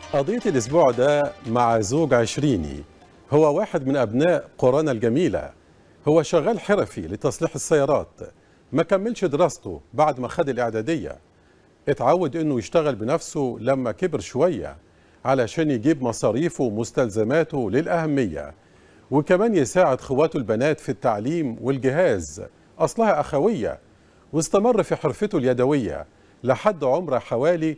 قضية الأسبوع ده مع زوج عشريني هو واحد من أبناء قرانا الجميلة هو شغال حرفي لتصليح السيارات ما كملش دراسته بعد ما خد الإعدادية اتعود إنه يشتغل بنفسه لما كبر شوية علشان يجيب مصاريفه ومستلزماته للأهمية وكمان يساعد خواته البنات في التعليم والجهاز أصلها أخوية واستمر في حرفته اليدوية لحد عمره حوالي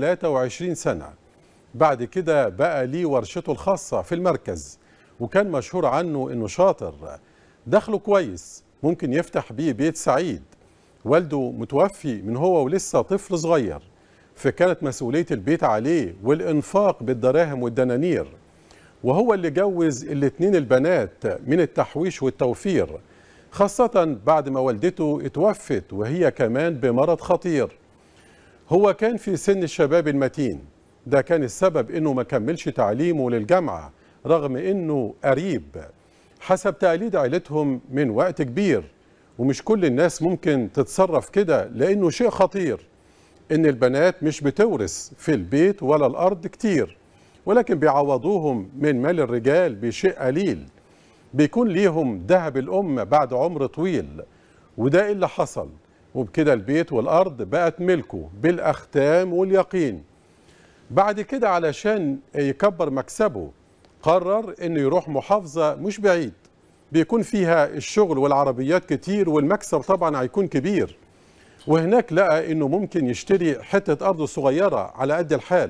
23 سنة بعد كده بقى ليه ورشته الخاصة في المركز وكان مشهور عنه انه شاطر دخله كويس ممكن يفتح بيه بيت سعيد والده متوفي من هو ولسه طفل صغير فكانت مسؤولية البيت عليه والإنفاق بالدراهم والدنانير وهو اللي جوز الاتنين البنات من التحويش والتوفير خاصة بعد ما والدته اتوفت وهي كمان بمرض خطير هو كان في سن الشباب المتين ده كان السبب انه ما كملش تعليمه للجامعة رغم انه قريب حسب تقليد عيلتهم من وقت كبير ومش كل الناس ممكن تتصرف كده لانه شيء خطير ان البنات مش بتورث في البيت ولا الارض كتير ولكن بيعوضوهم من مال الرجال بشيء قليل بيكون ليهم ذهب الأمة بعد عمر طويل وده اللي حصل وبكده البيت والأرض بقت ملكه بالأختام واليقين بعد كده علشان يكبر مكسبه قرر انه يروح محافظة مش بعيد بيكون فيها الشغل والعربيات كتير والمكسب طبعا هيكون كبير وهناك لقى انه ممكن يشتري حتة ارض صغيرة على قد الحال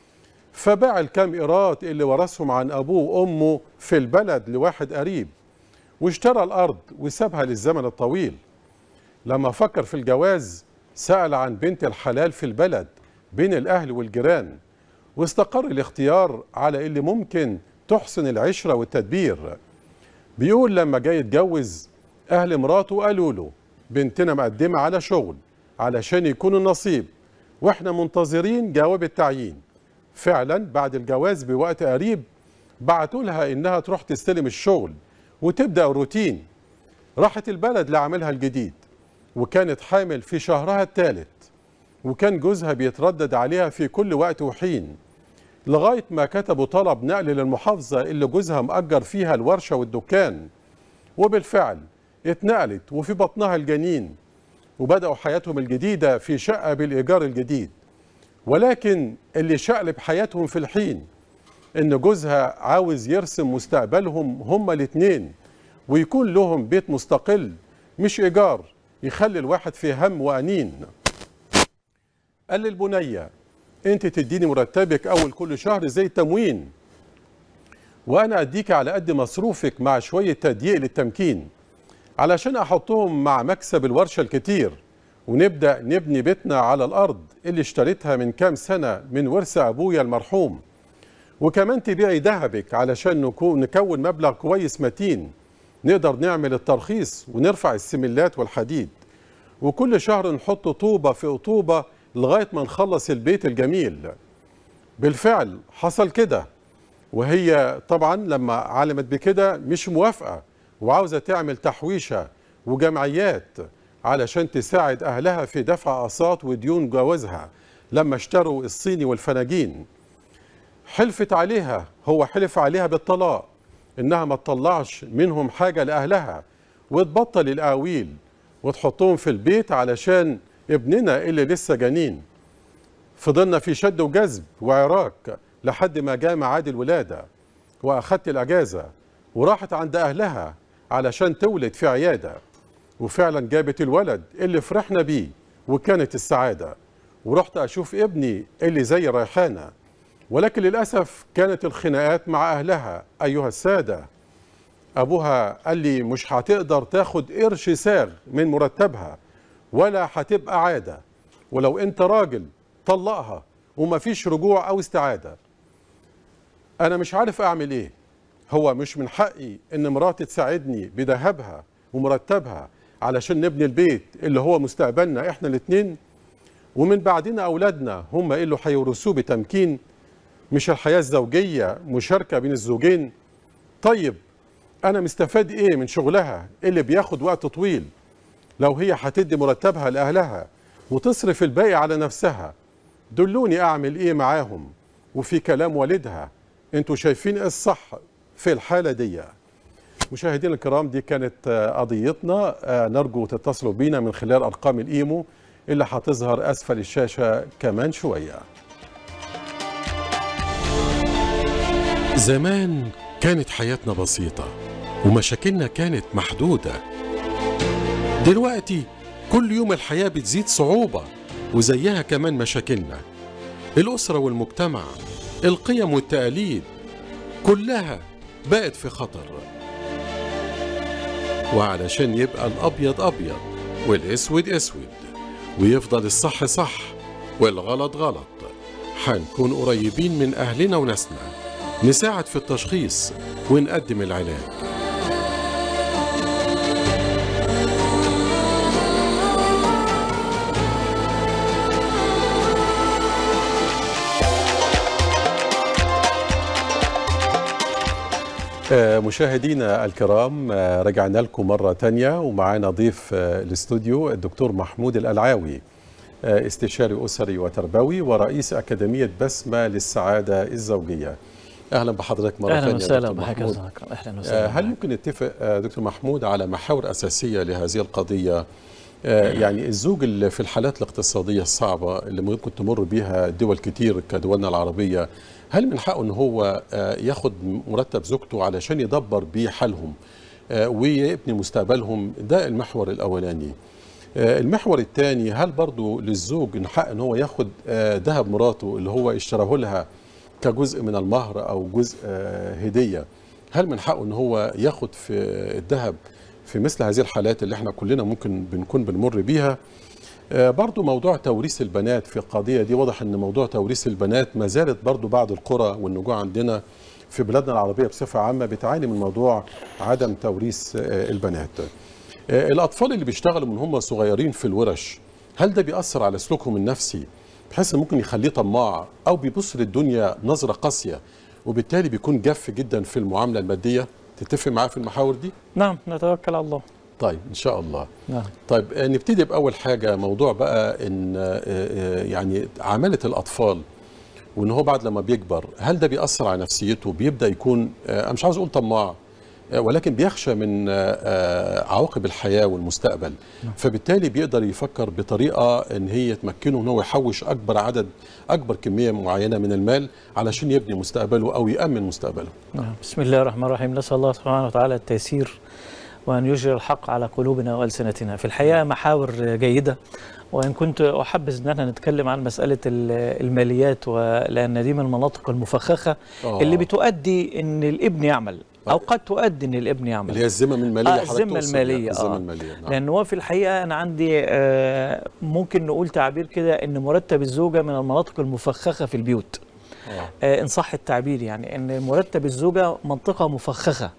فباع الكام ايرات اللي ورثهم عن ابوه وامه في البلد لواحد قريب واشترى الارض وسابها للزمن الطويل لما فكر في الجواز سأل عن بنت الحلال في البلد بين الاهل والجيران واستقر الاختيار على اللي ممكن تحسن العشرة والتدبير بيقول لما جاي يتجوز اهل مراته قالوا له بنتنا مقدمة على شغل علشان يكون النصيب واحنا منتظرين جواب التعيين فعلا بعد الجواز بوقت قريب بعتوا لها انها تروح تستلم الشغل وتبدا الروتين راحت البلد لعملها الجديد وكانت حامل في شهرها الثالث وكان جوزها بيتردد عليها في كل وقت وحين لغايه ما كتبوا طلب نقل للمحافظه اللي جوزها مأجر فيها الورشه والدكان وبالفعل اتنقلت وفي بطنها الجنين وبدأوا حياتهم الجديدة في شقة بالإيجار الجديد ولكن اللي شقلب حياتهم في الحين ان جوزها عاوز يرسم مستقبلهم هما الاتنين ويكون لهم بيت مستقل مش ايجار يخلي الواحد في هم وانين قال للبنية انت تديني مرتبك اول كل شهر زي التموين وانا اديك على قد مصروفك مع شوية تضييق للتمكين علشان احطهم مع مكسب الورشة الكتير ونبدأ نبني بيتنا على الأرض اللي اشتريتها من كام سنة من ورث أبويا المرحوم وكمان تبيعي ذهبك علشان نكون نكون مبلغ كويس متين نقدر نعمل الترخيص ونرفع السملات والحديد وكل شهر نحط طوبة في طوبة لغاية ما نخلص البيت الجميل بالفعل حصل كده وهي طبعا لما علمت بكده مش موافقة وعاوزة تعمل تحويشة وجمعيات علشان تساعد أهلها في دفع أقساط وديون جوازها لما اشتروا الصيني والفناجين حلفت عليها هو حلف عليها بالطلاق إنها ما تطلعش منهم حاجة لأهلها وتبطل الأعويل وتحطهم في البيت علشان ابننا اللي لسه جنين فضلنا في شد وجذب وعراك لحد ما جاء ميعاد الولادة وأخدت الأجازة وراحت عند أهلها علشان تولد في عيادة وفعلا جابت الولد اللي فرحنا بيه وكانت السعادة ورحت أشوف ابني اللي زي ريحانة ولكن للأسف كانت الخناقات مع أهلها أيها السادة أبوها قال لي مش هتقدر تاخد قرش ساغ من مرتبها ولا هتبقى عادة ولو أنت راجل طلقها ومفيش رجوع أو استعادة أنا مش عارف أعمل إيه هو مش من حقي إن مراتي تساعدني بذهبها ومرتبها علشان نبني البيت اللي هو مستقبلنا احنا الاثنين ومن بعدنا اولادنا هم اللي هيورثوه بتمكين مش الحياه الزوجيه مشاركه بين الزوجين طيب انا مستفاد ايه من شغلها اللي بياخد وقت طويل لو هي هتدي مرتبها لاهلها وتصرف الباقي على نفسها دلوني اعمل ايه معاهم وفي كلام والدها انتوا شايفين ايه الصح في الحالة دي مشاهدينا الكرام دي كانت آه، قضيتنا آه، نرجو تتصلوا بينا من خلال أرقام الإيمو اللي هتظهر أسفل الشاشة كمان شوية زمان كانت حياتنا بسيطة ومشاكلنا كانت محدودة دلوقتي كل يوم الحياة بتزيد صعوبة وزيها كمان مشاكلنا الأسرة والمجتمع القيم والتقاليد كلها بقت في خطر وعلشان يبقى الأبيض أبيض والأسود أسود ويفضل الصح صح والغلط غلط هنكون قريبين من أهلنا وناسنا نساعد في التشخيص ونقدم العلاج آه، مشاهدينا الكرام آه، رجعنا لكم مرة تانية ومعانا ضيف آه، الاستوديو الدكتور محمود الألعاوي آه، استشاري أسري وتربوي ورئيس أكاديمية بسمة للسعادة الزوجية أهلا بحضرتك مرة اهلا ثانية وسهلا دكتور بحضرتك يا محمود. أستاذ أكرم. اهلا آه، وسهلا هل بحضرتك. ممكن نتفق آه، دكتور محمود على محاور أساسية لهذه القضية آه، يعني الزوج اللي في الحالات الاقتصادية الصعبة اللي ممكن تمر بها دول كتير كدولنا العربية هل من حقه ان هو آه، ياخد مرتب زوجته علشان يدبر بيه حالهم آه، ويبني مستقبلهم ده المحور الاولاني آه، المحور الثاني هل برضو للزوج من حق ان هو ياخد آه، ذهب مراته اللي هو اشتراه لها كجزء من المهر او جزء آه، هديه هل من حقه ان هو ياخد في الذهب في مثل هذه الحالات اللي احنا كلنا ممكن بنكون بنمر بيها آه، برضو موضوع توريث البنات في القضية دي واضح ان موضوع توريث البنات ما زالت برضو بعض القرى والنجوع عندنا في بلادنا العربية بصفة عامة بتعاني من موضوع عدم توريث آه، البنات آه، الأطفال اللي بيشتغلوا من هم صغيرين في الورش هل ده بيأثر على سلوكهم النفسي بحيث إن ممكن يخليه طماع أو بيبص للدنيا نظرة قاسية وبالتالي بيكون جاف جدا في المعاملة المادية تتفق معاه في المحاور دي؟ نعم نتوكل على الله طيب إن شاء الله نعم طيب آه، نبتدي بأول حاجة موضوع بقى إن آه، آه، يعني عمالة الأطفال وإن هو بعد لما بيكبر هل ده بيأثر على نفسيته بيبدأ يكون آه، أنا مش عاوز أقول طماع آه، ولكن بيخشى من آه، آه، عواقب الحياة والمستقبل فبالتالي بيقدر يفكر بطريقة إن هي تمكنه إن هو يحوش أكبر عدد أكبر كمية معينة من المال علشان يبني مستقبله أو يأمن مستقبله نعم بسم الله الرحمن الرحيم نسأل الله سبحانه وتعالى التيسير وأن يجري الحق على قلوبنا وألسنتنا في الحقيقة محاور جيدة وإن كنت أحبذ أن احنا نتكلم عن مسألة ال- الماليات ولأن دي من المناطق المفخخة آه. اللي بتؤدي أن الابن يعمل أو قد تؤدي أن الابن يعمل اللي هي الذمم المالية آه، حضرتك الذمة تقصد المالية، يعني الذمة آه. المالية نعم. لان هو في الحقيقه انا عندي آه، ممكن نقول تعبير كده ان مرتب الزوجه من المناطق المفخخه في البيوت آه. آه، ان صح التعبير يعني ان مرتب الزوجه منطقه مفخخه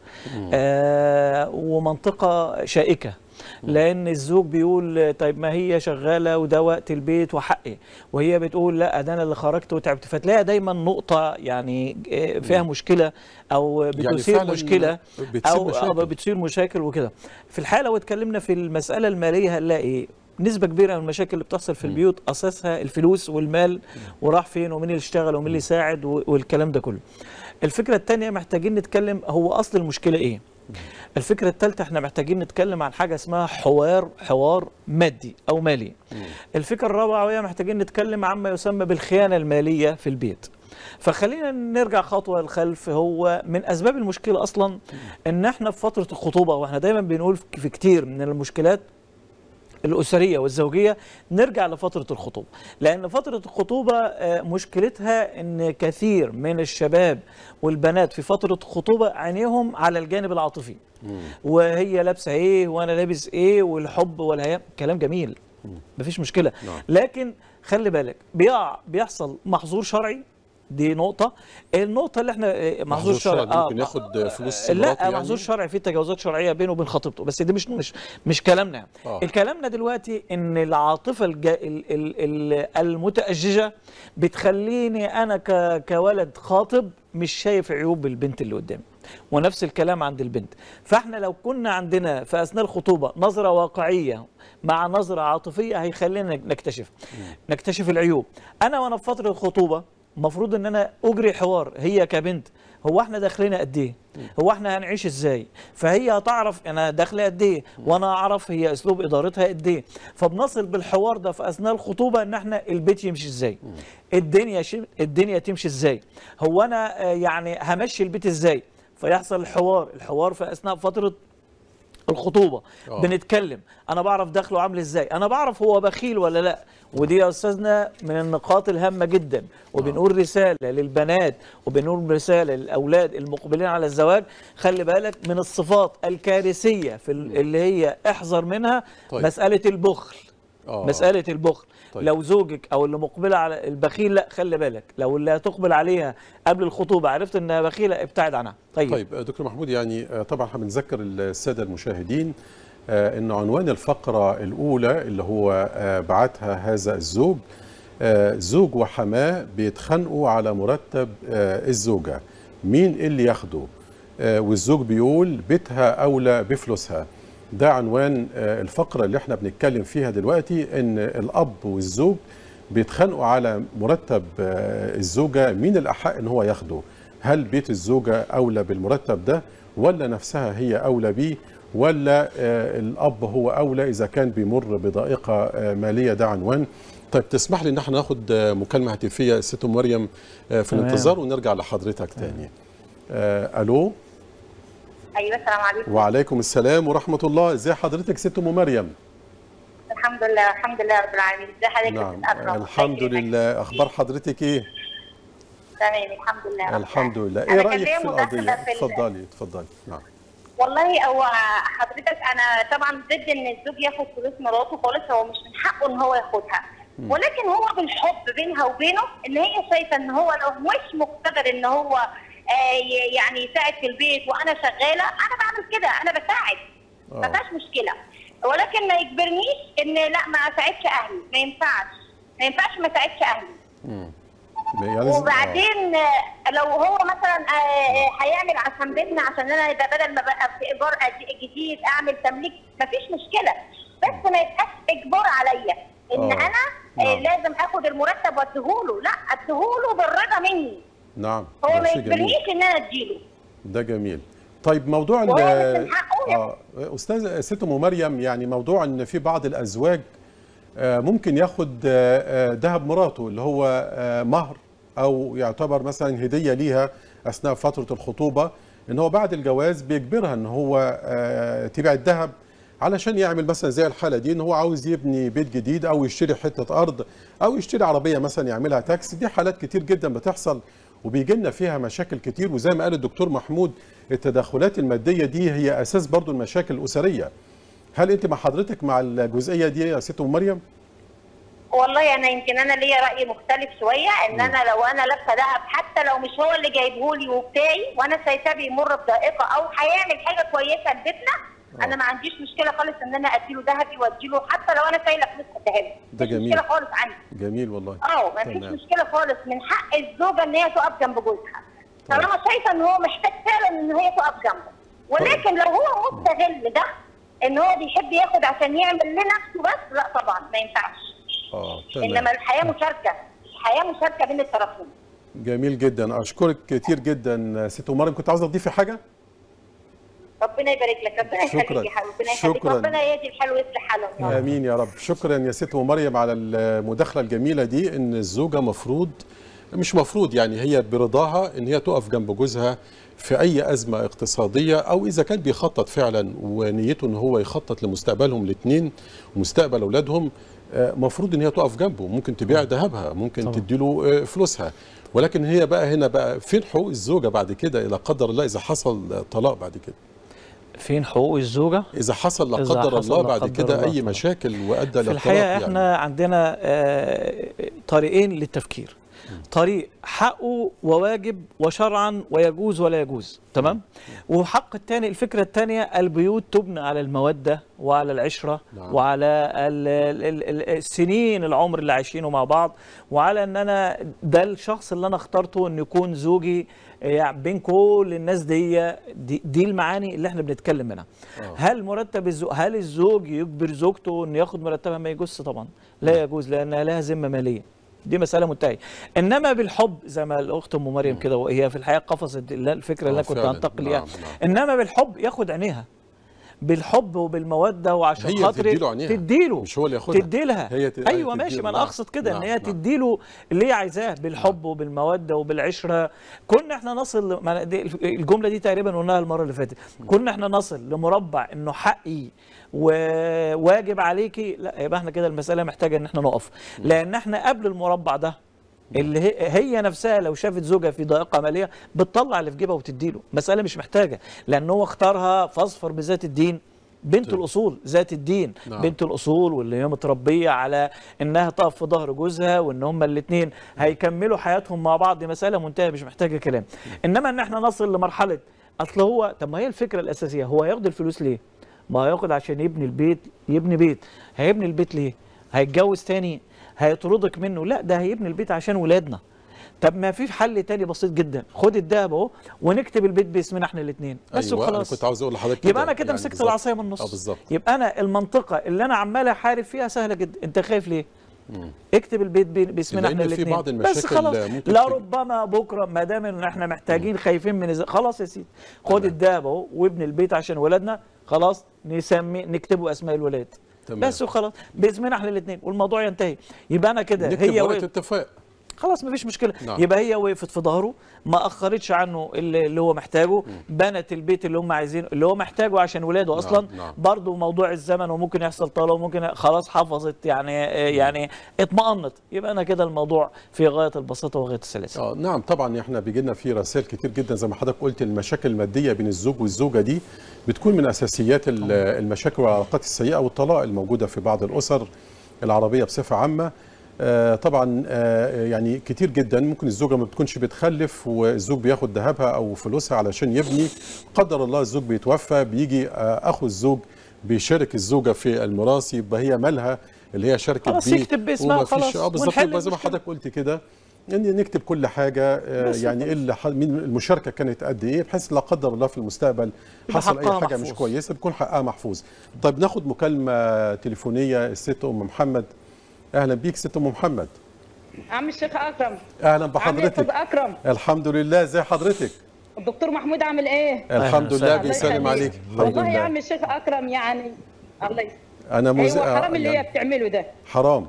آه، ومنطقه شائكه لان الزوج بيقول آه، طيب ما هي شغاله وده وقت البيت وحقي وهي بتقول لا ده انا اللي خرجت وتعبت فتلاقي دايما نقطه يعني آه، فيها مشكله او بتثير فعلاً مشكله بتصير او مشاكل. أو بتصير مشاكل وكده في الحاله لو اتكلمنا في المساله الماليه هنلاقي نسبة كبيرة من المشاكل اللي بتحصل في البيوت أساسها الفلوس والمال وراح فين ومين اللي اشتغل ومين اللي يساعد و- والكلام ده كله. الفكرة الثانية محتاجين نتكلم هو أصل المشكلة إيه؟ الفكرة الثالثة احنا محتاجين نتكلم عن حاجة اسمها حوار حوار مادي أو مالي. الفكرة الرابعة وهي محتاجين نتكلم عما يسمى بالخيانة المالية في البيت. فخلينا نرجع خطوة للخلف هو من أسباب المشكلة أصلا إن احنا في فترة الخطوبة واحنا دايما بنقول في كتير من المشكلات الأسرية والزوجية نرجع لفترة الخطوبة لأن فترة الخطوبة آه، مشكلتها أن كثير من الشباب والبنات في فترة الخطوبة عينيهم على الجانب العاطفي وهي لابسة إيه وأنا لابس إيه والحب والهيام كلام جميل مفيش مشكلة نعم. لكن خلي بالك بيقع بيحصل محظور شرعي دي نقطة النقطة اللي احنا آه، محظور محظور شرعي شرعي ممكن ياخد فلوس مراته لا يعني؟ محظور شرعي في تجاوزات شرعيه بينه وبين خطيبته بس ده مش مش مش كلامنا آه. الكلامنا دلوقتي ان العاطفه الج... ال... ال... ال... المتاججه بتخليني انا ك... كولد خاطب مش شايف عيوب البنت اللي قدامي ونفس الكلام عند البنت فاحنا لو كنا عندنا في اثناء الخطوبه نظره واقعيه مع نظره عاطفيه هيخلينا نكتشف نكتشف العيوب انا وانا في فتره الخطوبه المفروض ان انا اجري حوار هي كبنت هو احنا داخلين قد ايه هو احنا هنعيش ازاي فهي هتعرف انا داخله قد ايه وانا اعرف هي اسلوب ادارتها قد ايه فبنصل بالحوار ده في اثناء الخطوبه ان احنا البيت يمشي ازاي الدنيا شي... الدنيا تمشي ازاي هو انا آه، يعني همشي البيت ازاي فيحصل الحوار الحوار في اثناء فتره الخطوبه آه. بنتكلم انا بعرف دخله عامل ازاي انا بعرف هو بخيل ولا لا ودي يا استاذنا من النقاط الهامه جدا وبنقول رساله للبنات وبنقول رساله للاولاد المقبلين على الزواج خلي بالك من الصفات الكارثيه في ال- اللي هي احذر منها طيب. مساله البخل آه. مساله البخل طيب. لو زوجك او اللي مقبله على البخيل لا خلي بالك لو اللي هتقبل عليها قبل الخطوبه عرفت انها بخيله ابتعد عنها طيب, طيب آه، دكتور محمود يعني آه، طبعا احنا بنذكر الساده المشاهدين آه، ان عنوان الفقره الاولى اللي هو آه، بعتها هذا الزوج آه، زوج وحماه بيتخانقوا على مرتب آه، الزوجه مين اللي ياخده آه، والزوج بيقول بيتها اولى بفلوسها ده عنوان آه، الفقره اللي احنا بنتكلم فيها دلوقتي ان الاب والزوج بيتخانقوا على مرتب آه، الزوجه مين الاحق ان هو ياخده هل بيت الزوجه اولى بالمرتب ده ولا نفسها هي اولى بيه ولا آه، الاب هو اولى اذا كان بيمر بضائقه آه، ماليه ده عنوان طيب تسمح لي ان احنا ناخد آه، مكالمه هاتفيه ست أم مريم آه، في تمام. الانتظار ونرجع لحضرتك تاني آه، الو ايوه السلام عليكم وعليكم السلام ورحمه الله ازي حضرتك ست ام مريم الحمد لله الحمد لله رب العالمين ازي حضرتك يا نعم أستاذ أكرم؟ الحمد ازيك؟ لله اخبار حضرتك ايه تمام الحمد لله رب الحمد لله أنا ايه كان رايك ليا في مداخلة القضيه في ال- اتفضلي اتفضلي نعم والله هو حضرتك انا طبعا ضد ان الزوج ياخد فلوس مراته خالص هو مش من حقه ان هو ياخدها ولكن هو بالحب بينها وبينه ان هي شايفه ان هو لو مش مقتدر ان هو آه، ي- يعني يساعد في البيت وانا شغاله انا بعمل كده انا بساعد ما آه. فيهاش مشكله ولكن ما يجبرنيش ان لا ما اساعدش اهلي ما ينفعش ما ينفعش ما اساعدش اهلي مم. يعني لازم- آه. وبعدين آه، لو هو مثلا آه، آه، هيعمل عشان بيتنا عشان انا يبقى بدل ما بقى في ايجار قد- جديد اعمل تمليك مفيش مشكله بس ما يبقاش اجبار عليا ان آه. انا آه، نعم. لازم اخد المرتب واديهوله لا اديهوله بالرضا مني نعم هو ده ما شيء جميل يجبرنيش ان انا اديله ده جميل طيب موضوع ال- وهو مش من حقه اه استاذ ست ام مريم يعني موضوع ان في بعض الازواج آه، ممكن ياخد آه، آه، ذهب مراته اللي هو آه، مهر او يعتبر مثلا هديه ليها اثناء فتره الخطوبه ان هو بعد الجواز بيجبرها ان هو آه، تبيع الذهب علشان يعمل مثلا زي الحاله دي ان هو عاوز يبني بيت جديد او يشتري حته ارض او يشتري عربيه مثلا يعملها تاكسي دي حالات كتير جدا بتحصل وبيجي لنا فيها مشاكل كتير وزي ما قال الدكتور محمود التدخلات الماديه دي هي اساس برضو المشاكل الاسريه هل انت مع حضرتك مع الجزئيه دي يا ست ام مريم والله انا يمكن انا ليا راي مختلف شويه ان انا لو انا لابسه دهب حتى لو مش هو اللي جايبه لي وبتاعي وانا شايفاه بيمر بضائقه او هيعمل حاجه كويسه لبيتنا انا ما عنديش مشكله خالص ان انا اديله ذهبي واديله حتى لو انا شايله فلوس اديها له ده مش جميل. مشكله خالص عندي جميل والله اه ما فيش تمام. مشكله خالص من حق الزوجه ان هي تقف جنب جوزها طيب. طالما شايفه ان هو محتاج فعلا ان هي تقف جنبه ولكن لو هو مستغل ده ان هو بيحب ياخد عشان يعمل لنفسه بس لا طبعا ما ينفعش اه انما تمام الحياه مشاركه الحياه مشاركه بين الطرفين جميل جدا اشكرك كتير جدا ست ام مريم كنت عاوزه تضيفي حاجه ربنا يبارك لك ربنا شكراً. يخليك يا حبيبي ربنا يخليك شكراً. ربنا يهدي الحال ويصلح حالهم يا رب. امين يا رب شكرا يا ست ام مريم على المداخله الجميله دي ان الزوجه مفروض مش مفروض يعني هي برضاها ان هي تقف جنب جوزها في اي ازمه اقتصاديه او اذا كان بيخطط فعلا ونيته ان هو يخطط لمستقبلهم الاثنين ومستقبل اولادهم آه، مفروض ان هي تقف جنبه ممكن تبيع ذهبها ممكن طبعا. تديله آه، فلوسها ولكن هي بقى هنا بقى فين حقوق الزوجه بعد كده لا قدر الله اذا حصل طلاق بعد كده فين حقوق الزوجه اذا حصل لا إذا قدر حصل الله لا بعد قدر كده الله اي طبعا. مشاكل وادى في للطلاق الحقيقه يعني. احنا عندنا آه، طريقين للتفكير طريق حقه وواجب وشرعا ويجوز ولا يجوز تمام وحق الثاني الفكره الثانيه البيوت تبنى على الموده وعلى العشره نعم. وعلى ال- ال- ال- السنين العمر اللي عايشينه مع بعض وعلى ان انا ده الشخص اللي انا اخترته ان يكون زوجي يعني بين كل الناس دي دي, دي المعاني اللي احنا بنتكلم منها آه. هل مرتب الزوج هل الزوج يجبر زوجته انه ياخد مرتبها ما يجوز طبعا لا يجوز لانها لها ذمه ماليه دي مساله منتهيه انما بالحب زي ما الاخت ام مريم كده وهي في الحقيقه قفزت ال- الفكره اللي آه، انا كنت فعلاً. هنتقل نعم، ليها نعم. انما بالحب ياخد عينيها بالحب وبالموده وعشان هي خاطر تديله عينيها. تديله مش هو اللي ياخدها. تدي لها هي ت- ايوه هي ماشي تديله. ما انا نعم. اقصد كده ان نعم، هي نعم. تديله اللي هي عايزاه بالحب وبالموده وبالعشره كنا احنا نصل ل- ما أنا دي- الجمله دي تقريبا قلناها المره اللي فاتت كنا احنا نصل لمربع انه حقي وواجب عليكي لا يبقى احنا كده المساله محتاجه ان احنا نقف لان احنا قبل المربع ده اللي هي, هي نفسها لو شافت زوجها في ضائقه ماليه بتطلع اللي في جيبها وتديله مساله مش محتاجه لان هو اختارها فاصفر بذات الدين بنت الاصول ذات الدين نعم. بنت الاصول واللي هي متربيه على انها تقف في ظهر جوزها وان هما الاثنين هيكملوا حياتهم مع بعض دي مساله منتهيه مش محتاجه كلام انما ان احنا نصل لمرحله اصل هو طب ما هي الفكره الاساسيه هو هياخد الفلوس ليه ما هياخد عشان يبني البيت يبني بيت هيبني البيت ليه هيتجوز تاني هيطردك منه لا ده هيبني البيت عشان ولادنا طب ما في حل تاني بسيط جدا خد الدهب اهو ونكتب البيت باسمنا احنا الاثنين بس أيوة أنا وخلاص كنت عاوز اقول لحضرتك يبقى انا كده يعني مسكت بالظبط. العصايه من النص اه بالظبط يبقى انا المنطقه اللي انا عمال احارب فيها سهله جدا انت خايف ليه اكتب البيت بي- باسمنا لأن احنا في الاثنين بعض بس المشاكل خلاص ممكن لا تيجي. ربما بكره ما دام ان احنا محتاجين خايفين من إز... خلاص يا سيدي خد الدهب اهو وابن البيت عشان ولادنا خلاص نسمي نكتبه اسماء الولاد تمام. بس وخلاص باسمنا احنا الاثنين والموضوع ينتهي يبقى انا كده نكتب هي ورقه وقفت اتفاق خلاص مفيش مشكله نعم. يبقى هي وقفت في ظهره ما اخرتش عنه اللي اللي هو محتاجه بنت البيت اللي هم عايزينه اللي هو محتاجه عشان ولاده اصلا نعم. برضه موضوع الزمن وممكن يحصل طلاق وممكن خلاص حفظت يعني يعني اطمأنت يبقى انا كده الموضوع في غايه البساطه وغايه السلاسه اه نعم طبعا احنا بيجي لنا في رسائل كتير جدا زي ما حضرتك قلت المشاكل الماديه بين الزوج والزوجه دي بتكون من اساسيات ال- المشاكل والعلاقات السيئه والطلاق الموجوده في بعض الاسر العربيه بصفه عامه آه طبعا آه يعني كتير جدا ممكن الزوجه ما بتكونش بتخلف والزوج بياخد ذهبها او فلوسها علشان يبني قدر الله الزوج بيتوفى بيجي آه اخو الزوج بيشارك الزوجه في الميراث يبقى هي مالها اللي هي شاركت خلاص بيه يكتب باسمها ومفيش- وخلاص اه بالظبط ونحل يبقى زي ما المشكلة. حضرتك قلت كده ان نكتب كل حاجه آه، بس يعني ايه اللي ح- مين المشاركه كانت قد ايه بحيث لا قدر الله في المستقبل يبقى حصل اي حقها حاجه مش محفوظ. كويسه بيكون حقها محفوظ طيب ناخد مكالمه تليفونيه الست ام محمد اهلا بيك ست ام محمد عم الشيخ اكرم اهلا عامل ايه يا بحضرتك استاذ اكرم الحمد لله ازي حضرتك الدكتور محمود عامل ايه الحمد لله وسهلا. بيسلم الله عليك يخليك. الحمد والله يا لله عم الشيخ اكرم يعني الله يسلمك انا مز... هو آه، حرام اللي هي يعني بتعمله ده حرام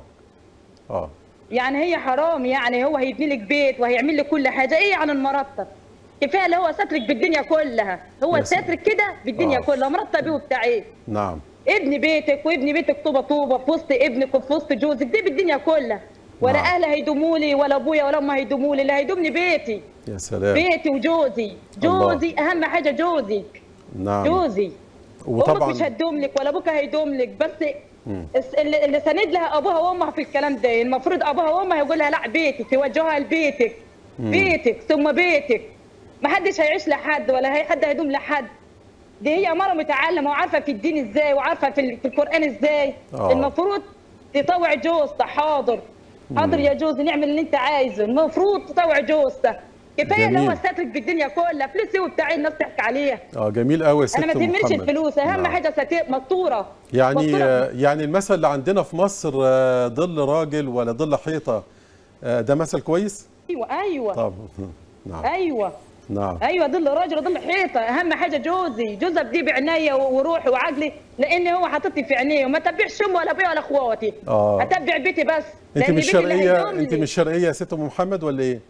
اه يعني هي حرام يعني هو هيبني لك بيت وهيعمل لك كل حاجه ايه عن المرتب كفايه اللي هو سترك بالدنيا كلها هو يا سلام. سترك كده بالدنيا آه. كلها مرتب ايه وبتاع ايه نعم ابني بيتك وابني بيتك طوبه طوبه في وسط ابنك وفي وسط جوزك دي بالدنيا كلها ولا نعم. اهلي هيدوموا لي ولا ابويا ولا امي هيدوموا لي اللي هيدومني بيتي يا سلام بيتي وجوزي الله. جوزي اهم حاجه جوزك نعم جوزي امك وطبعا مش هتدوم لك ولا ابوك هيدوم لك بس الس- اللي اللي ساند لها ابوها وامها في الكلام ده المفروض ابوها وامها يقول لها لا بيتك توجهها لبيتك بيتك ثم بيتك ما حدش هيعيش لحد ولا هي حد هيدوم لحد دي هي مرة متعلمة وعارفة في الدين ازاي وعارفة في, ال- في القرآن ازاي آه. المفروض تطوع جوزته حاضر حاضر يا جوزي نعمل اللي انت عايزه المفروض تطوع جوزته كفايه اللي جميل. هو سترك بالدنيا كلها فلوسي وبتاعي الناس تحكي عليها اه جميل قوي يا ست انا ما أم تهمنيش محمد. الفلوس اهم نعم. حاجه ستير مستوره يعني مستورة. آه، يعني المثل اللي عندنا في مصر آه، ظل راجل ولا ظل حيطه آه، ده مثل كويس؟ ايوه ايوه طب نعم ايوه نعم ايوه ظل راجل ظل حيطه اهم حاجه جوزي جوزها بدي بعناية وروحي وعقلي لان هو حاططني في عينيه وما تبعش امي ولا ابويا ولا اخواتي آه. اتبع بيتي بس انت لأن مش بيتي اللي شرقيه هيدوم انت لي. مش شرقيه يا ست ام محمد ولا ايه؟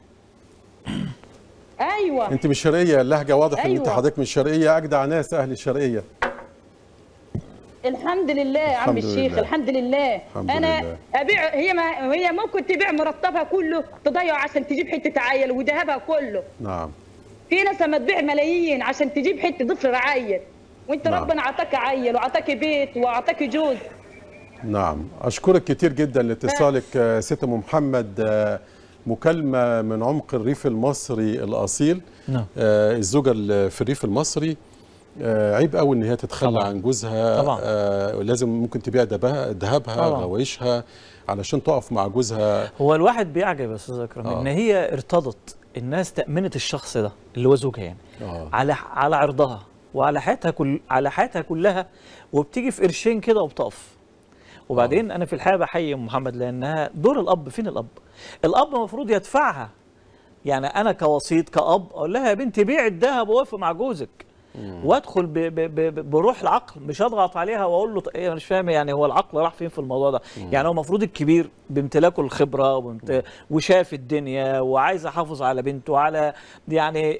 ايوه انت مش شرقيه اللهجه واضح ان انت أيوة. حضرتك مش شرقيه اجدع ناس اهل الشرقيه الحمد لله يا عم الحمد الشيخ لله. الحمد لله الحمد انا لله. ابيع هي ما هي ممكن تبيع مرتبها كله تضيع عشان تجيب حته عيل وذهبها كله نعم في ناس لما تبيع ملايين عشان تجيب حته ضفر عيل وانت نعم. ربنا اعطاك عيل واعطاك بيت واعطاك جوز نعم اشكرك كتير جدا لاتصالك آه، ست ام محمد آه، مكالمه من عمق الريف المصري الاصيل نعم. آه، الزوجه اللي في الريف المصري آه، عيب قوي ان هي تتخلى طبعاً. عن جوزها طبعاً. آه، لازم ممكن تبيع دبها- ذهبها طبعاً. غوايشها علشان تقف مع جوزها هو الواحد بيعجب يا استاذ اكرم آه. ان هي ارتضت الناس تامنت الشخص ده اللي هو زوجها يعني آه. على على عرضها وعلى حياتها كل على حياتها كلها وبتيجي في قرشين كده وبتقف وبعدين انا في الحقيقه بحيي أم محمد لانها دور الاب فين الاب الاب المفروض يدفعها يعني انا كوسيط كاب اقول لها يا بنتي بيع الذهب ووافق مع جوزك وادخل ب ب ب بروح العقل مش اضغط عليها واقول له ط- إيه أنا مش فاهم يعني هو العقل راح فين في الموضوع ده يعني هو المفروض الكبير بامتلاكه الخبره وبامت- وشاف الدنيا وعايز يحافظ على بنته وعلى يعني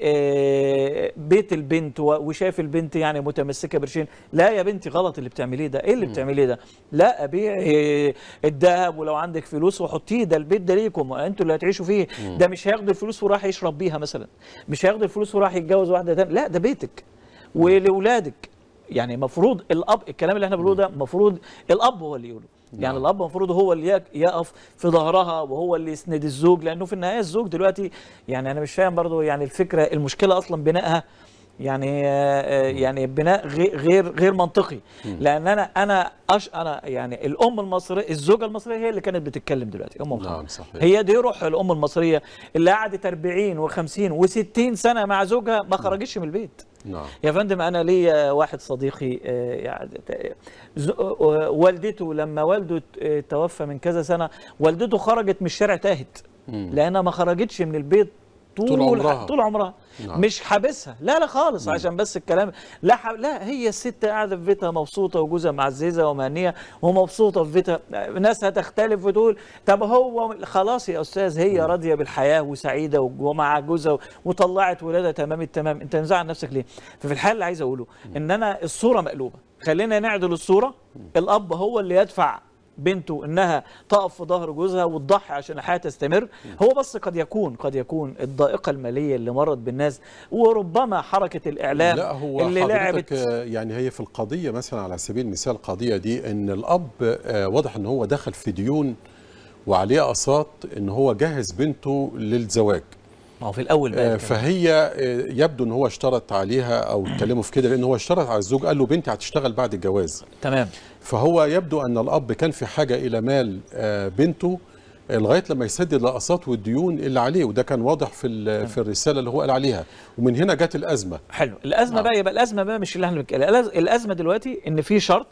آه، بيت البنت و- وشاف البنت يعني متمسكه برشين لا يا بنتي غلط اللي بتعمليه ده ايه اللي بتعمليه ده لا ابيع آه، الذهب ولو عندك فلوس وحطيه ده البيت ده ليكم انتوا اللي هتعيشوا فيه ده مش هياخد الفلوس وراح يشرب بيها مثلا مش هياخد الفلوس وراح يتجوز واحده تانية لا ده بيتك ولاولادك يعني مفروض الاب الكلام اللي احنا بنقوله ده مفروض الاب هو اللي يقوله يعني الاب المفروض هو اللي يق- يقف في ظهرها وهو اللي يسند الزوج لانه في النهايه الزوج دلوقتي يعني انا مش فاهم برضو يعني الفكره المشكله اصلا بنائها يعني آه، آه، يعني بناء غي- غير غير منطقي لان انا انا أش انا يعني الام المصريه الزوجه المصريه هي اللي كانت بتتكلم دلوقتي ام محمد نعم صحيح هي دي روح الام المصريه اللي قعدت 40 و50 و60 سنه مع زوجها ما خرجتش من البيت نعم يا فندم انا ليا واحد صديقي آه، يعني ت- ز- آه، والدته لما والده ت- آه، توفى من كذا سنه والدته خرجت من الشارع تاهت لانها ما خرجتش من البيت طول طول عمرها. طول عمرها نعم. مش حابسها لا لا خالص عشان بس الكلام لا ح... لا هي الست قاعده في بيتها مبسوطه وجوزها معززه ومهنيه ومبسوطه في بيتها ناس هتختلف وتقول طب هو خلاص يا استاذ هي راضيه بالحياه وسعيده ومع جوزها وطلعت ولادها تمام التمام انت مزعل نفسك ليه ففي الحال اللي عايز اقوله ان انا الصوره مقلوبه خلينا نعدل الصوره الاب هو اللي يدفع بنته انها تقف في ظهر جوزها وتضحي عشان الحياه تستمر هو بس قد يكون قد يكون الضائقه الماليه اللي مرت بالناس وربما حركه الاعلام لا هو اللي حضرتك لعبت آه، يعني هي في القضيه مثلا على سبيل المثال القضيه دي ان الاب آه، واضح ان هو دخل في ديون وعليه اقساط ان هو جهز بنته للزواج ما هو في الاول بقى آه، كمان. فهي آه، يبدو ان هو اشترط عليها او اتكلموا في كده لان هو اشترط على الزوج قال له بنتي هتشتغل بعد الجواز تمام فهو يبدو ان الاب كان في حاجه الى مال آه، بنته آه، لغايه لما يسدد الاقساط والديون اللي عليه وده كان واضح في ال- في الرساله اللي هو قال عليها ومن هنا جت الازمه حلو الازمه نعم. بقى يبقى الازمه بقى مش اللي احنا بنتكلم الأز- الازمه دلوقتي ان في شرط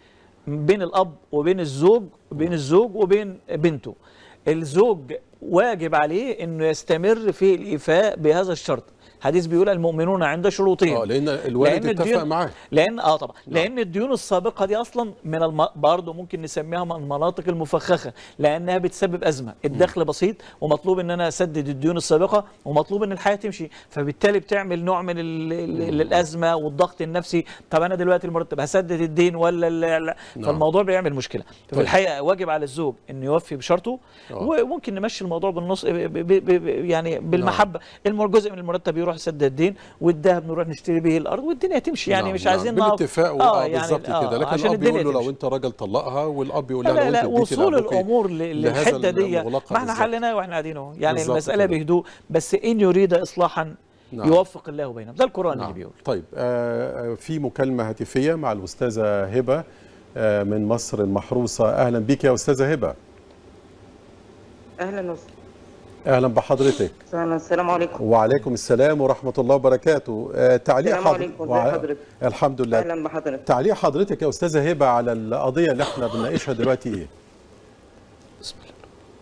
بين الاب وبين الزوج بين الزوج وبين بنته الزوج واجب عليه انه يستمر في الايفاء بهذا الشرط حديث بيقول المؤمنون عند شروطهم اه لان الوالد لأن اتفق الديون- معاه لان اه طبعا لان الديون السابقه دي اصلا من الم... برضه ممكن نسميها من المناطق المفخخه لانها بتسبب ازمه الدخل بسيط ومطلوب ان انا اسدد الديون السابقه ومطلوب ان الحياه تمشي فبالتالي بتعمل نوع من ال... ال... الازمه والضغط النفسي طب انا دلوقتي المرتب هسدد الدين ولا لا لا نعم. فالموضوع بيعمل مشكله ففي طيب. الحقيقه واجب على الزوج انه يوفي بشرطه آه. وممكن نمشي الموضوع بالنص ب... ب... ب... ب... يعني بالمحبه المر- جزء من المرتب يروح يسدد الدين والذهب نروح نشتري به الارض والدنيا تمشي يعني نعم، مش نعم. عايزين نقف- بالاتفاق آه، اه يعني بالظبط آه، كده لكن عشان الاب الدنيا يقول له لو تمشي. انت راجل طلقها والاب يقول لا لها لو لا انت لا اديتي وصول لأبوكي الامور ل- لهذا للحته دي المغلقة ما احنا بالظبط. حليناها واحنا قاعدين اهو يعني بالظبط المساله كده. بهدوء بس ان يريد اصلاحا نعم. يوفق الله بينهم ده القران اللي نعم. بيقول طيب آه آه، في مكالمه هاتفيه مع الاستاذه هبه آه من مصر المحروسه اهلا بك يا استاذه هبه اهلا وسهلا اهلا بحضرتك أهلاً. السلام عليكم وعليكم السلام ورحمه الله وبركاته آه تعليق السلام عليكم. ازي وع- حضرتك؟ الحمد لله اهلا بحضرتك تعليق حضرتك يا استاذه هبه على القضيه اللي احنا بنناقشها دلوقتي ايه بسم الله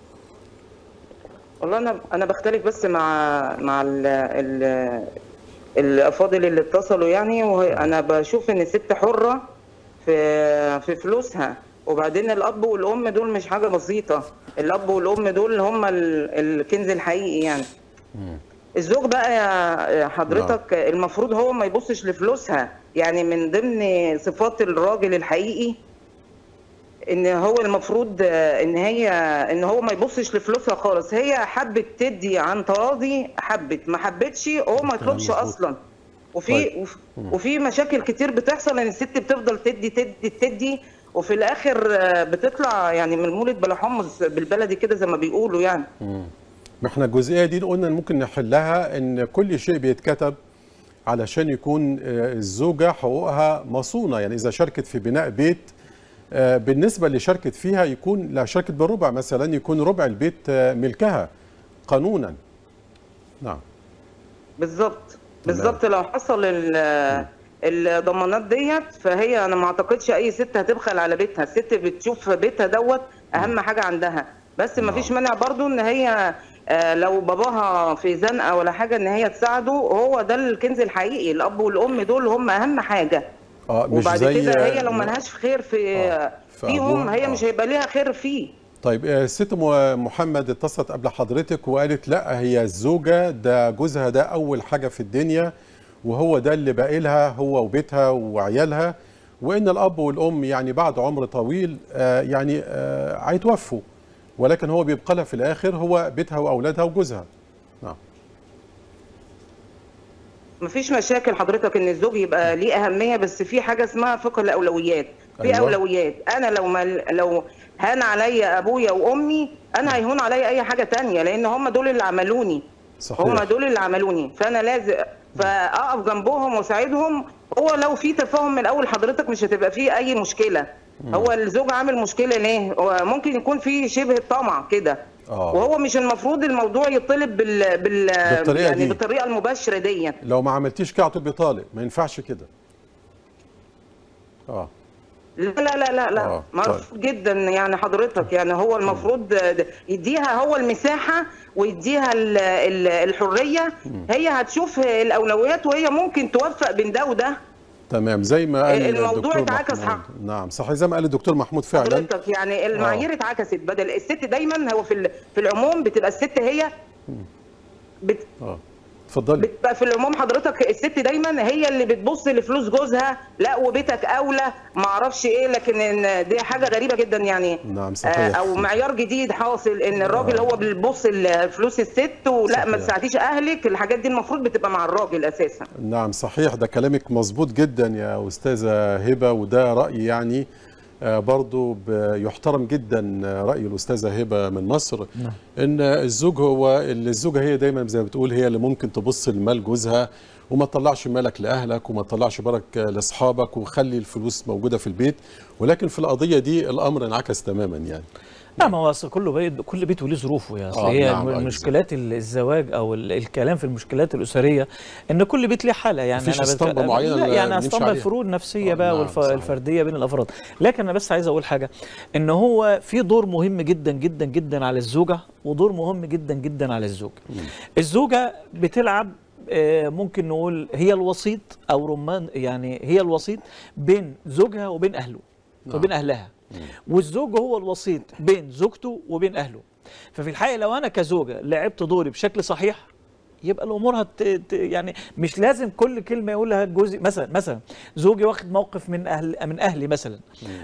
والله انا انا بختلف بس مع مع ال ال الافاضل اللي اتصلوا يعني وانا بشوف ان الست حره في في فلوسها وبعدين الاب والام دول مش حاجه بسيطه الاب والام دول هم ال- الكنز الحقيقي يعني الزوج بقى يا يا حضرتك المفروض هو ما يبصش لفلوسها يعني من ضمن صفات الراجل الحقيقي ان هو المفروض آه، ان هي ان هو ما يبصش لفلوسها خالص هي حبت تدي عن تراضي حبت ما حبتش هو ما يطلبش مظبوط. اصلا وفي طيب. وف- وفي مشاكل كتير بتحصل ان الست بتفضل تدي تدي تدي وفي الاخر آه، بتطلع يعني من المولد بلا حمص بالبلدي كده زي ما بيقولوا يعني ما احنا الجزئيه دي قلنا إن ممكن نحلها ان كل شيء بيتكتب علشان يكون آه، الزوجه حقوقها مصونه يعني اذا شاركت في بناء بيت آه، بالنسبه اللي شاركت فيها يكون لا شاركت بالربع مثلا يكون ربع البيت آه، ملكها قانونا نعم بالظبط بالظبط لو حصل ال- الضمانات ديت فهي انا ما اعتقدش اي ست هتبخل على بيتها الست بتشوف بيتها دوت اهم حاجه عندها بس ما فيش مانع برضو ان هي آه، لو باباها في زنقه ولا حاجه ان هي تساعده هو ده الكنز الحقيقي الاب والام دول هم اهم حاجه اه مش وبعد زي كده هي لو ملهاش خير في آه، في فيهم أبوها، هي آه. مش هيبقى ليها خير فيه طيب آه، الست م- محمد اتصلت قبل حضرتك وقالت لا هي الزوجة ده جوزها ده أول حاجة في الدنيا وهو ده اللي باقي لها هو وبيتها وعيالها وإن الأب والأم يعني بعد عمر طويل آه، يعني آه، هيتوفوا ولكن هو بيبقى لها في الآخر هو بيتها وأولادها وجوزها نعم مفيش مشاكل حضرتك ان الزوج يبقى ليه اهميه بس في حاجه اسمها فقه الاولويات في أيوة. اولويات انا لو ما لو هان عليا ابويا وامي انا هيهون عليا اي حاجه تانية لان هم دول اللي عملوني صحيح هم دول اللي عملوني فانا لازم فاقف جنبهم واساعدهم هو لو في تفاهم من اول حضرتك مش هتبقى فيه اي مشكله هو الزوج عامل مشكله ليه هو ممكن يكون في شبه طمع كده آه. وهو مش المفروض الموضوع يطلب بال, بال... بالطريقة يعني دي. بالطريقه المباشره دي لو ما عملتيش كده هتبقي طالق ما ينفعش كده اه لا لا لا لا لا آه، مرفوض جدا يعني حضرتك يعني هو المفروض يديها هو المساحه ويديها ال- ال- الحريه هي هتشوف الاولويات وهي ممكن توفق بين ده وده تمام زي ما قال الموضوع الدكتور اتعكس محمود. حق. نعم صحيح زي ما قال الدكتور محمود فعلا حضرتك يعني المعايير اتعكست بدل الست دايما هو في ال- في العموم بتبقى الست هي بت اه اتفضلي بتبقى في العموم حضرتك الست دايما هي اللي بتبص لفلوس جوزها لا وبيتك اولى ما اعرفش ايه لكن إن دي حاجه غريبه جدا يعني نعم، صحيح. آه، او معيار جديد حاصل ان الراجل هو بيبص لفلوس الست ولا ما صحيح. تساعديش اهلك الحاجات دي المفروض بتبقى مع الراجل اساسا نعم صحيح ده كلامك مظبوط جدا يا أستاذة هبة وده رأي يعني آه، برضو ب- يحترم جدا رأي الأستاذة هبة من مصر إن الزوج هو اللي الزوجة هي دايما زي ما بتقول هي اللي ممكن تبص لمال جوزها وما تطلعش مالك لأهلك وما تطلعش بالك لأصحابك وخلي الفلوس موجودة في البيت ولكن في القضية دي الأمر انعكس تماما يعني لا ما هو اصل كل بيت كل بيت وليه ظروفه يا اصل آه، هي نعم، نعم أيوة. مشكلات ال- الزواج او ال- الكلام في المشكلات الاسريه ان كل بيت ليه حاله يعني مفيش انا بتك- اسطمبة معينة لا يعني نمشي اسطمبه عليها. الفروض النفسيه آه، بقى نعم، والف... صحيح. الفرديه بين الافراد لكن انا بس عايز اقول حاجه ان هو في دور مهم جدا جدا جدا على الزوجه ودور مهم جدا جدا على الزوج الزوجه بتلعب آه، ممكن نقول هي الوسيط او رمان يعني هي الوسيط بين زوجها وبين اهله نعم. وبين اهلها والزوج هو الوسيط بين زوجته وبين اهله ففي الحقيقه لو انا كزوجه لعبت دوري بشكل صحيح يبقى الامور هت ت- يعني مش لازم كل كلمه يقولها جوزي مثلا مثلا زوجي واخد موقف من اهل من اهلي مثلا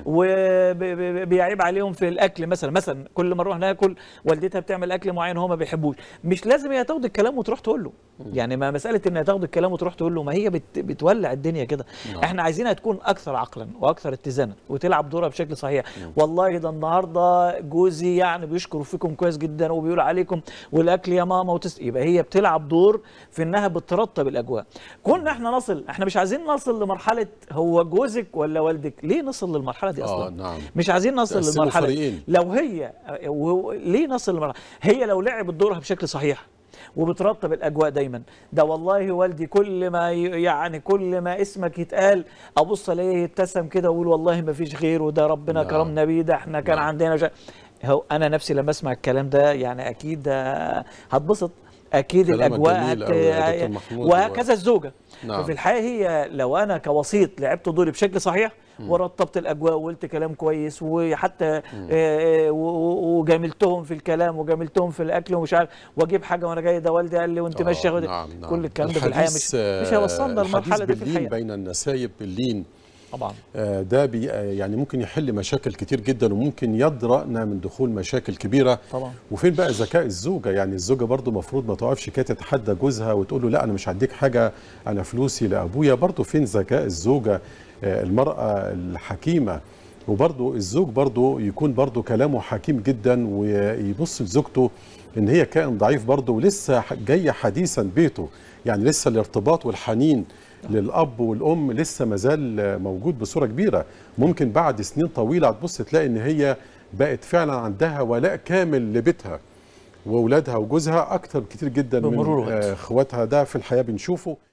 وبيعيب عليهم في الاكل مثلا مثلا كل ما نروح ناكل والدتها بتعمل اكل معين هو ما بيحبوش مش لازم هي تاخد الكلام وتروح تقول له يعني ما مساله انها تاخد الكلام وتروح تقول له ما هي بت بتولع الدنيا كده احنا عايزينها تكون اكثر عقلا واكثر اتزانا وتلعب دورها بشكل صحيح والله ده النهارده جوزي يعني بيشكر فيكم كويس جدا وبيقول عليكم والاكل يا ماما وتس... يبقى هي بتلعب دور في انها بترطب الاجواء كنا احنا نصل احنا مش عايزين نصل لمرحله هو جوزك ولا والدك ليه نصل للمرحله دي اصلا آه نعم مش عايزين نصل تقسموا للمرحله دي. فريقين. لو هي و- ليه نصل للمرحله هي لو لعبت دورها بشكل صحيح وبترطب الاجواء دايما ده والله والدي كل ما ي- يعني كل ما اسمك يتقال ابص الاقيه يبتسم كده واقول والله ما فيش غيره ده ربنا نعم. كرمنا بيه ده احنا كان نعم. عندنا شيء هو انا نفسي لما اسمع الكلام ده يعني اكيد آه، هتبسط اكيد كلامك الاجواء جميل هت... أوي يا دكتور محمود. وهكذا الزوجه نعم. ففي الحقيقه هي لو انا كوسيط لعبت دوري بشكل صحيح ورطبت الاجواء وقلت كلام كويس وحتى آه، آه، و- و- وجاملتهم في الكلام وجاملتهم في الاكل ومش عارف واجيب حاجه وانا جاي ده والدي قال لي وانت آه، ماشيه خد- نعم نعم كل الكلام ده في الحقيقه مش مش هيوصلنا للمرحله دي في باللين الحقيقه بين النسايب باللين طبعا آه، ده بي آه، يعني ممكن يحل مشاكل كتير جدا وممكن يدرأنا من دخول مشاكل كبيره طبعا وفين بقى ذكاء الزوجه يعني الزوجه برضو المفروض ما تقفش كده تتحدى جوزها وتقول له لا انا مش هديك حاجه انا فلوسي لابويا برضو فين ذكاء الزوجه آه، المراه الحكيمه وبرضو الزوج برضو يكون برضو كلامه حكيم جدا ويبص لزوجته ان هي كائن ضعيف برضو ولسه ح- جايه حديثا بيته يعني لسه الارتباط والحنين للاب والام لسه مازال موجود بصوره كبيره ممكن بعد سنين طويله هتبص تلاقي ان هي بقت فعلا عندها ولاء كامل لبيتها واولادها وجوزها اكتر كتير جدا بمرور من الوقت. آه، اخواتها ده في الحياه بنشوفه